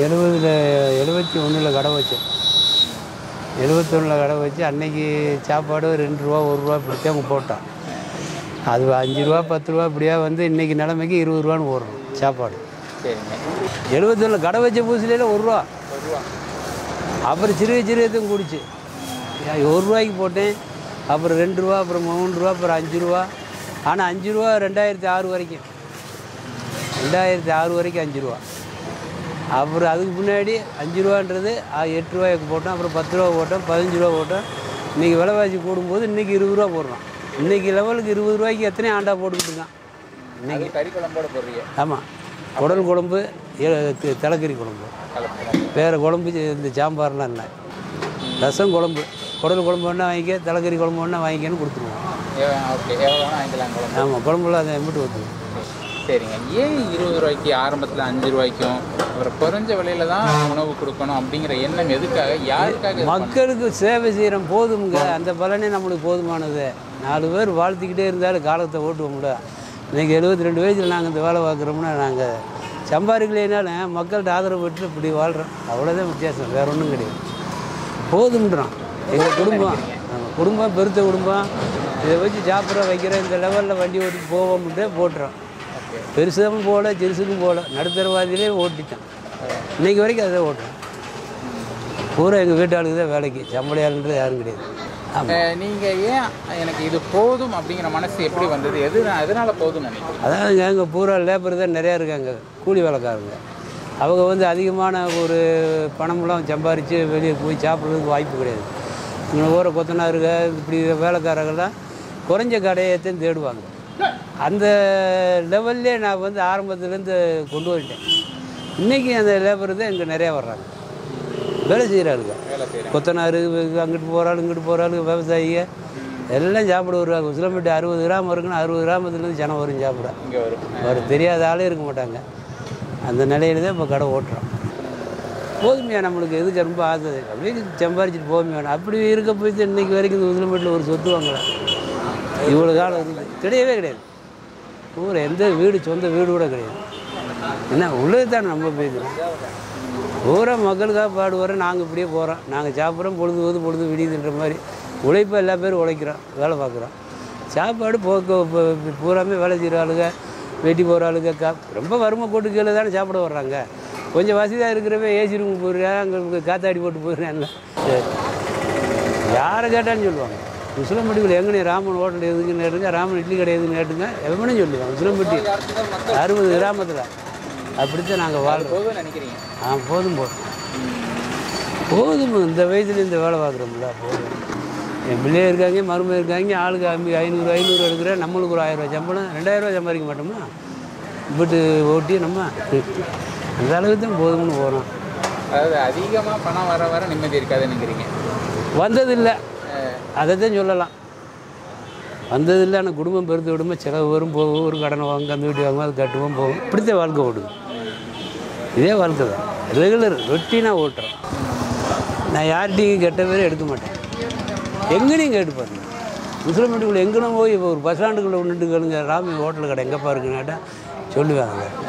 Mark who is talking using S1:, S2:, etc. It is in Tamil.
S1: எழுபதில் எழுபத்தி ஒன்றில் கடை வச்சேன் எழுபத்தொன்னில் கடை வச்சு அன்னைக்கு சாப்பாடு ரெண்டு ரூபா ஒரு ரூபா இப்படித்தான் அவங்க போட்டான் அது அஞ்சு ரூபா பத்து ரூபா இப்படியா வந்து இன்னைக்கு நிலைமைக்கு இருபது ரூபான்னு போடுறோம் சாப்பாடு
S2: சரிங்க
S1: எழுபத்தொன்னில் கடை வச்ச புதுசுல ஒரு ரூபா
S2: ஒரு ரூபா
S1: அப்புறம் சிறுக சிறுகத்தையும் கூடிச்சு ஒரு ரூபாய்க்கு போட்டேன் அப்புறம் ரெண்டு ரூபா அப்புறம் மூணு ரூபா அப்புறம் அஞ்சு ரூபா ஆனால் அஞ்சு ரூபா ரெண்டாயிரத்தி ஆறு வரைக்கும் ரெண்டாயிரத்தி ஆறு வரைக்கும் அஞ்சு ரூபா அப்புறம் அதுக்கு முன்னாடி அஞ்சு ரூபான்றது அ- எட்டு ரூபாய்க்கு போட்டோம் அப்புறம் பத்து ரூபா போட்டோம் பதினஞ்சு ரூபா போட்டோம் இன்றைக்கி விலைவாசி கூடும்போது இன்றைக்கி இருபது ரூபா போடுறோம் இன்றைக்கி லெவலுக்கு இருபது ரூபாய்க்கு எத்தனை ஆண்டா போட்டுக்கிட்டு இருக்கான்
S2: அது கறி குழம்போட போடுறீங்க
S1: ஆமாம் குடல் குழம்பு எ- தி- தலைக்கறி குழம்பு
S2: கலப்பு
S1: வேறு குழம்பு சி- இந்த சாம்பார்லாம் இல்லை ரசம் குழம்பு குடல் குழம்பு வேணா வாங்கிக்க தலைக்கறி குழம்பு வேணா வாங்கிக்கன்னு கொடுத்துருவோம்
S2: ஓகே எவ்வளோ வேணா வாங்கிக்கலாம் குழம்பு
S1: ஆமாம் குழம்புல அதை எம்பிட்டு ஊற்றுவோம்
S2: சரிங்க ஏன் இருபது ரூபாய்க்கு ஆரம்பத்தில் அஞ்சு ரூபாய்க்கும் அப்புறம் குறைஞ்ச விலையில தான் உணவு கொடுக்கணும் அப்படிங்கிற எண்ணம் எதுக்காக யாருக்காக இது பண்ணணும்?
S1: மக்களுக்கு சேவை செய்கிறோம் போதுமுங்க அந்த பலனே நம்மளுக்கு போதுமானது நாலு பேர் வாழ்த்திக்கிட்டே இருந்தாலும் காலத்தை ஓட்டுவோம்ல இன்றைக்கி எழுபத்தி ரெண்டு வயசில் நாங்கள் இந்த வேலை பார்க்குறோம்னா நாங்கள் சம்பாதிக்கலைனாலும் மக்கள்கிட்ட ஆதரவு பெற்று இப்படி வாழ்கிறோம் அவ்வளோதான் வித்தியாசம் வேற ஒன்றும் கிடையாது போதும்ன்றோம் எங்கள் குடும்பம் நம்ம குடும்பம் பெருத்த குடும்பம் இதை வச்சு சாப்பிட்ற வைக்கிற இந்த லெவலில் வண்டி ஓட்டிட்டு போவோம்ட்டு போட்டுறோம் பெருசுக்கும் போகல சிறுசுக்கும் போகல நடுத்தரவாதியிலே ஓட்டிட்டேன் இன்னைக்கு வரைக்கும் அதை ஓட்டுறேன் பூரா எங்கள் வீட்டாளுக்கு தான் வேலைக்கு சம்பளையாளுன்றது யாரும் கிடையாது ஆமாம்
S2: அஹ், நீங்க ஏன் எனக்கு இது போதும் அப்படிங்கிற மனசு எப்படி வந்தது எது எதனால போதும்னு நினைக்கிறீங்க
S1: அதாவது எங்கள் பூரா லேபர் தான் நிறையா இருக்காங்க கூலி வேலைக்காரங்க அவங்க வந்து அதிகமான ஒரு பணமெல்லாம் சம்பாரித்து வெளியே போய் சாப்பிட்றதுக்கு வாய்ப்பு கிடையாது இங்கே ஊரை கொத்தனாருங்க இப்படி வேலைக்காரங்கெல்லாம் குறைஞ்ச கடையத்தையும் தேடுவாங்க அந்த லெவல்லே நான் வந்து ஆரம்பத்துலேருந்து கொண்டு வந்துட்டேன் இன்றைக்கி அந்த லேபர் தான் இங்கே நிறையா வர்றாங்க வேலை செய்கிறாருங்க
S2: வேலை செய்கிறேன்
S1: கொத்தனார் அங்கிட்டு போகிறாள் இங்கிட்டு போகிறாள் விவசாயிங்க எல்லாம் சாப்பிட வருவாங்க உசிலம்பட்டி அறுபது கிராம் இருக்குன்னா அறுபது கிராமத்துலேருந்து ஜனம் வரும் சாப்பிட
S2: இங்கே வரும்
S1: ஒரு தெரியாத ஆளே இருக்க மாட்டாங்க அந்த நிலையில தான் இப்போ கடை ஓட்டுறோம் போதுமையா நம்மளுக்கு எதுக்கு ரொம்ப ஆசை அப்படியே சம்பாரிச்சிட்டு போதுமையா வேணும் அப்படி இருக்க போய் தான் இன்னைக்கு வரைக்கும் இந்த உசிலம்பட்டியில் ஒரு சொத்து வாங்கல இவ்வளோ காலம் இருந்து கிடையவே கிடையாது ஊர் எந்த வீடு சொந்த வீடு கூட கிடையாது என்ன உள்ளது தான் நம்ம பேசுகிறோம் பூரா மக்களுக்காக பாடுவார நாங்கள் இப்படியே போகிறோம் நாங்கள் சாப்பிட்றோம் பொழுது போது பொழுது விடியுதுன்ற மாதிரி உழைப்பை எல்லா பேரும் உழைக்கிறோம் வேலை பார்க்குறோம் சாப்பாடு போக்க ப- பூராமே வேலை செய்கிற ஆளுங்க வெட்டி போகிற ஆளுங்க கா ரொம்ப வறுமை கோட்டு கீழே தானே சாப்பிட வர்றாங்க கொஞ்சம் வசதியாக இருக்கிறவ ஏசி ரூம் போயிடுறேன் அங்கே காத்தாடி போட்டு போயிடுறேன் சரி யாரை கேட்டாலும் சொல்லுவாங்க உசிலம்பட்டியில் எங்கனே ராமன் ஹோட்டல் எதுக்குன்னு கேட்டுங்க ராமன் இட்லி கடை எதுன்னு கேட்டுங்க எவனும் சொல்லுவாங்க உசிலம்பட்டி அறுபது கிராமத்தில் அப்படித்தான் நாங்கள் வாழ்கிறோம்
S2: போதும்னு நினைக்கிறீங்க
S1: ஆ போதும் போதும் போதும் இந்த வயசுல இந்த வேலை பார்க்குறோம்ல போதும் என் பிள்ளைய இருக்காங்க மருமை இருக்காங்க ஆளுக்கு அம்பி ஐநூறு ஐநூறு எடுக்கிறேன் நம்மளுக்கு ஒரு ஆயிரம் ரூபாய் சம்பளம் ரெண்டாயிரம் ரூபாய் சம்பாதிக்க மாட்டோமா இப்பட்டு ஓட்டி நம்ம அந்த அளவுக்கு தான் போதும்னு போகிறோம்
S2: அதாவது அதிகமாக பணம் வர வர நிம்மதி இருக்காதுன்னு நினைக்கிறீங்க
S1: வந்ததில்லை அதை தான் சொல்லலாம் வந்ததில்லை ஆனால் குடும்பம் பெருத்து விடுமா செலவு வரும் போகும் ஒரு கடனை வாங்க அந்த வீட்டு வாங்க அது கட்டுவோம் போகும் இப்படித்தான் வாழ்க்கை ஓடுது இதே வாழ்க்கை தான் ரெகுலர் ரொட்டீனாக ஓட்டுறோம் நான் யார்கிட்டையும் கெட்ட பேரே எடுக்க மாட்டேன் எங்கேனையும் கேட்டு பாருங்க முஸ்லீம் வீட்டுக்குள்ளே எங்கேனும் போய் இப்போ ஒரு பஸ் ஸ்டாண்டுக்குள்ளே நின்று கேளுங்க ராமி ஹோட்டல் கடை எங்கேப்பா இருக்குன்னு கேட்டால் சொல்லுவாங்க